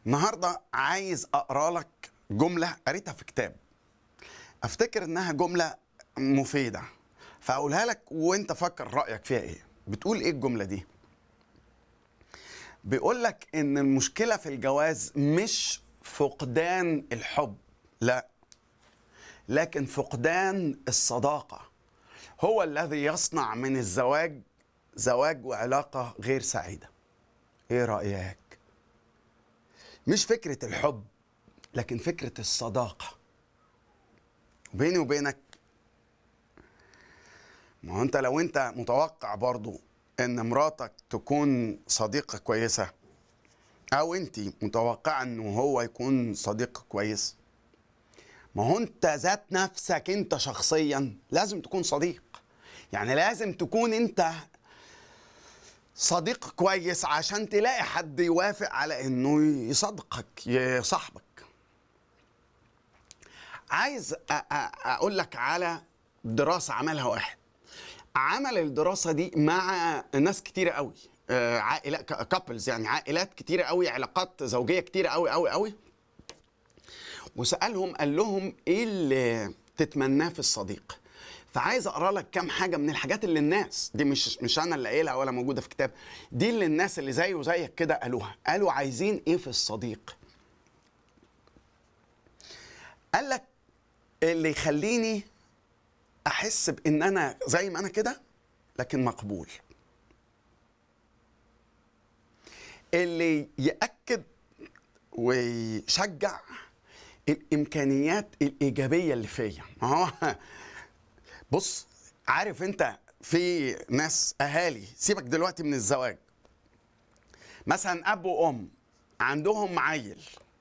النهارده عايز اقرا لك جمله قريتها في كتاب افتكر انها جمله مفيده فاقولها لك وانت فكر رايك فيها ايه بتقول ايه الجمله دي بيقول لك ان المشكله في الجواز مش فقدان الحب لا لكن فقدان الصداقه هو الذي يصنع من الزواج زواج وعلاقه غير سعيده ايه رايك مش فكره الحب لكن فكره الصداقه بيني وبينك ما هو انت لو انت متوقع برضو ان مراتك تكون صديقه كويسه او انت متوقعه انه هو يكون صديق كويس ما هو انت ذات نفسك انت شخصيا لازم تكون صديق يعني لازم تكون انت صديق كويس عشان تلاقي حد يوافق على انه يصدقك يصاحبك عايز أ- أ- اقول لك على دراسه عملها واحد عمل الدراسه دي مع ناس كتيره قوي آه، عائلات كابلز يعني عائلات كتيره قوي علاقات زوجيه كتيره قوي قوي قوي وسالهم قال لهم ايه اللي تتمناه في الصديق فعايز اقرا لك كام حاجه من الحاجات اللي الناس دي مش مش انا اللي قايلها ولا موجوده في كتاب دي اللي الناس اللي زيه وزيك كده قالوها قالوا عايزين ايه في الصديق قال لك اللي يخليني احس بان انا زي ما انا كده لكن مقبول اللي ياكد ويشجع الامكانيات الايجابيه اللي فيا ما هو بص عارف انت في ناس اهالي سيبك دلوقتي من الزواج مثلا اب وام عندهم عيل